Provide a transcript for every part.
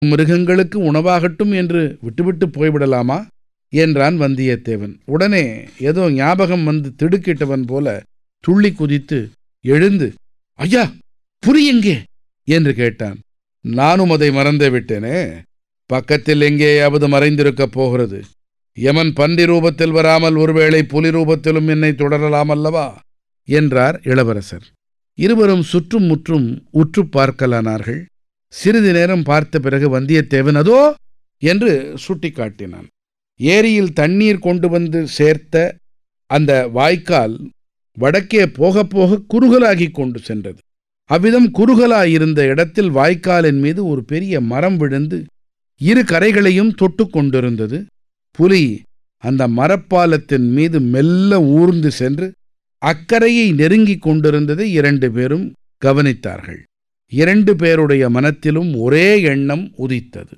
மிருகங்களுக்கு உணவாகட்டும் என்று விட்டுவிட்டு போய்விடலாமா என்றான் வந்தியத்தேவன் உடனே ஏதோ ஞாபகம் வந்து திடுக்கிட்டவன் போல துள்ளி குதித்து எழுந்து ஐயா புரி எங்கே என்று கேட்டான் நானும் அதை மறந்தே விட்டேனே பக்கத்தில் எங்கேயாவது மறைந்திருக்கப் போகிறது யமன் பன்றி ரூபத்தில் வராமல் ஒருவேளை புலி ரூபத்திலும் என்னை தொடரலாம் அல்லவா என்றார் இளவரசர் இருவரும் சுற்றும் முற்றும் உற்று பார்க்கலானார்கள் சிறிது நேரம் பார்த்த பிறகு வந்தியத்தேவன் அதோ என்று சுட்டிக்காட்டினான் ஏரியில் தண்ணீர் கொண்டு வந்து சேர்த்த அந்த வாய்க்கால் வடக்கே போக போக குறுகலாகிக் கொண்டு சென்றது அவ்விதம் குறுகலாயிருந்த இடத்தில் வாய்க்காலின் மீது ஒரு பெரிய மரம் விழுந்து இரு கரைகளையும் தொட்டு கொண்டிருந்தது புலி அந்த மரப்பாலத்தின் மீது மெல்ல ஊர்ந்து சென்று அக்கரையை நெருங்கிக் கொண்டிருந்ததை இரண்டு பேரும் கவனித்தார்கள் இரண்டு பேருடைய மனத்திலும் ஒரே எண்ணம் உதித்தது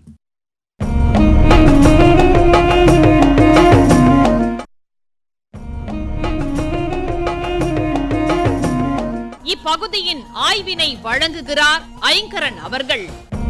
இப்பகுதியின் ஆய்வினை வழங்குகிறார் ஐங்கரன் அவர்கள்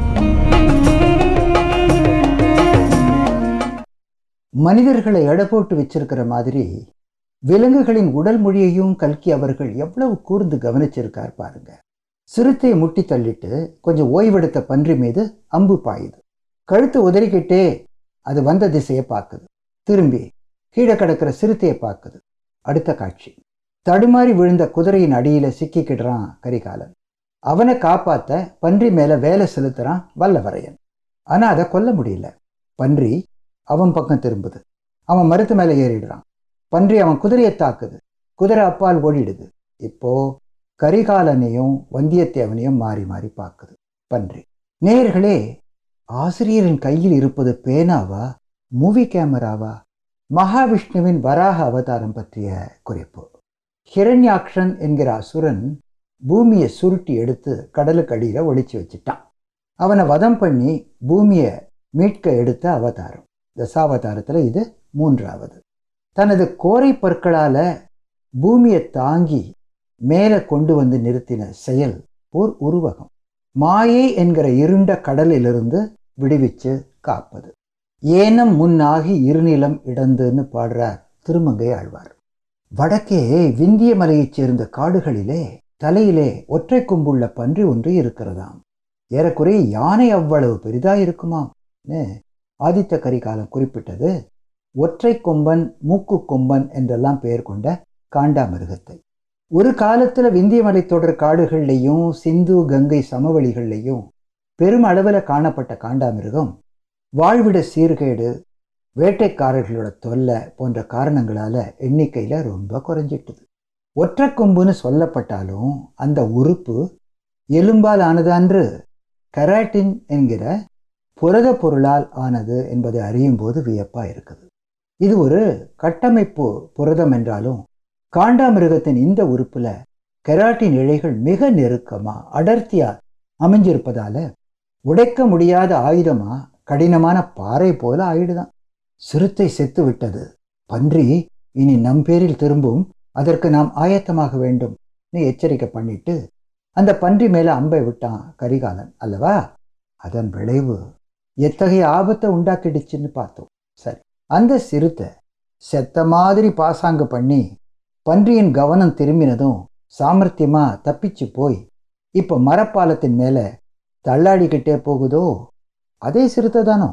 மனிதர்களை எடை போட்டு வச்சிருக்கிற மாதிரி விலங்குகளின் உடல் மொழியையும் கல்கி அவர்கள் எவ்வளவு கூர்ந்து கவனிச்சிருக்கார் பாருங்க சிறுத்தையை முட்டி தள்ளிட்டு கொஞ்சம் ஓய்வெடுத்த பன்றி மீது அம்பு பாயுது கழுத்து உதறிக்கிட்டே அது வந்த திசையை பார்க்குது திரும்பி கீழே கிடக்கிற சிறுத்தையை பார்க்குது அடுத்த காட்சி தடுமாறி விழுந்த குதிரையின் அடியில சிக்கிக்கிடுறான் கரிகாலன் அவனை காப்பாத்த பன்றி மேல வேலை செலுத்துறான் வல்லவரையன் ஆனா அதை கொல்ல முடியல பன்றி அவன் பக்கம் திரும்புது அவன் மருத்து மேலே ஏறிடுறான் பன்றி அவன் குதிரையை தாக்குது குதிரை அப்பால் ஓடிடுது இப்போ கரிகாலனையும் வந்தியத்தேவனையும் மாறி மாறி பார்க்குது பன்றி நேயர்களே ஆசிரியரின் கையில் இருப்பது பேனாவா மூவி கேமராவா மகாவிஷ்ணுவின் வராக அவதாரம் பற்றிய குறிப்பு ஹிரண்யாக்ஷன் என்கிற அசுரன் பூமியை சுருட்டி எடுத்து கடலுக்கு அடியில் ஒளிச்சு வச்சிட்டான் அவனை வதம் பண்ணி பூமியை மீட்க எடுத்த அவதாரம் தசாவதாரத்தில் இது மூன்றாவது தனது கோரை பற்களால் பூமியை தாங்கி மேலே கொண்டு வந்து நிறுத்தின செயல் ஓர் உருவகம் மாயை என்கிற இருண்ட கடலிலிருந்து விடுவிச்சு காப்பது ஏனம் முன்னாகி இருநிலம் இடந்துன்னு பாடுறார் திருமங்கை ஆழ்வார் வடக்கே விந்திய மலையைச் சேர்ந்த காடுகளிலே தலையிலே ஒற்றை கொம்புள்ள பன்றி ஒன்று இருக்கிறதாம் ஏறக்குறைய யானை அவ்வளவு பெரிதா இருக்குமாம்னு ஆதித்த கரிகாலம் குறிப்பிட்டது ஒற்றை கொம்பன் மூக்கு கொம்பன் என்றெல்லாம் பெயர் கொண்ட காண்டாமிருகத்தை ஒரு காலத்துல விந்திய மலைத்தொடர் காடுகள்லையும் சிந்து கங்கை சமவெளிகள்லையும் பெரும் அளவில் காணப்பட்ட காண்டாமிருகம் வாழ்விட சீர்கேடு வேட்டைக்காரர்களோட தொல்லை போன்ற காரணங்களால எண்ணிக்கையில ரொம்ப குறைஞ்சிட்டுது ஒற்றை கொம்புன்னு சொல்லப்பட்டாலும் அந்த உறுப்பு எலும்பால் ஆனதன்று கராட்டின் என்கிற புரத பொருளால் ஆனது என்பதை அறியும் போது வியப்பா இருக்குது இது ஒரு கட்டமைப்பு புரதம் என்றாலும் காண்டாமிருகத்தின் இந்த உறுப்புல கெராட்டின் இழைகள் மிக நெருக்கமா அடர்த்தியா அமைஞ்சிருப்பதால உடைக்க முடியாத ஆயுதமா கடினமான பாறை போல ஆயிடுதான் சிறுத்தை செத்து விட்டது பன்றி இனி நம் பேரில் திரும்பும் அதற்கு நாம் ஆயத்தமாக வேண்டும் எச்சரிக்கை பண்ணிட்டு அந்த பன்றி மேல அம்பை விட்டான் கரிகாலன் அல்லவா அதன் விளைவு எத்தகைய ஆபத்தை உண்டாக்கிடுச்சுன்னு பார்த்தோம் சரி அந்த சிறுத்தை செத்த மாதிரி பாசாங்கு பண்ணி பன்றியின் கவனம் திரும்பினதும் சாமர்த்தியமா தப்பிச்சு போய் இப்ப மரப்பாலத்தின் மேல தள்ளாடிக்கிட்டே போகுதோ அதே சிறுத்தை தானோ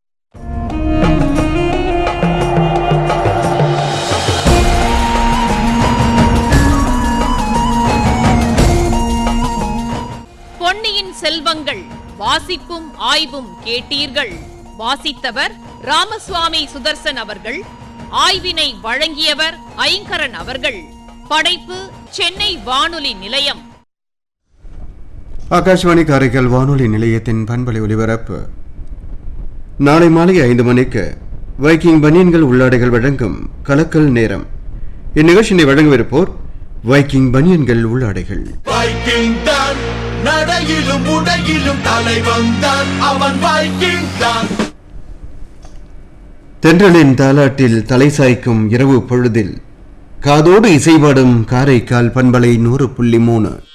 பொன்னியின் செல்வங்கள் வாசிப்பும் ஆய்வும் கேட்டீர்கள் வாசித்தவர் ராமசுவாமி சுதர்சன் அவர்கள் ஆய்வினை வழங்கியவர் ஐங்கரன் அவர்கள் படைப்பு சென்னை வானொலி நிலையம் ஆகாஷ்வாணி காரைக்கால் வானொலி நிலையத்தின் பண்பலை ஒலிபரப்பு நாளை மாலை ஐந்து மணிக்கு வைக்கிங் பனியன்கள் உள்ளாடைகள் வழங்கும் கலக்கல் நேரம் இந்நிகழ்ச்சியை வழங்கவிருப்போர் வைக்கிங் பனியன்கள் உள்ளாடைகள் வைக்கிங் தான் நடையிலும் உடையிலும் தலைவன் தான் அவன் வைக்கிங் தான் தென்றலின் தாலாட்டில் தலை சாய்க்கும் இரவு பொழுதில் காதோடு இசைபாடும் காரைக்கால் பண்பலை நூறு புள்ளி மூணு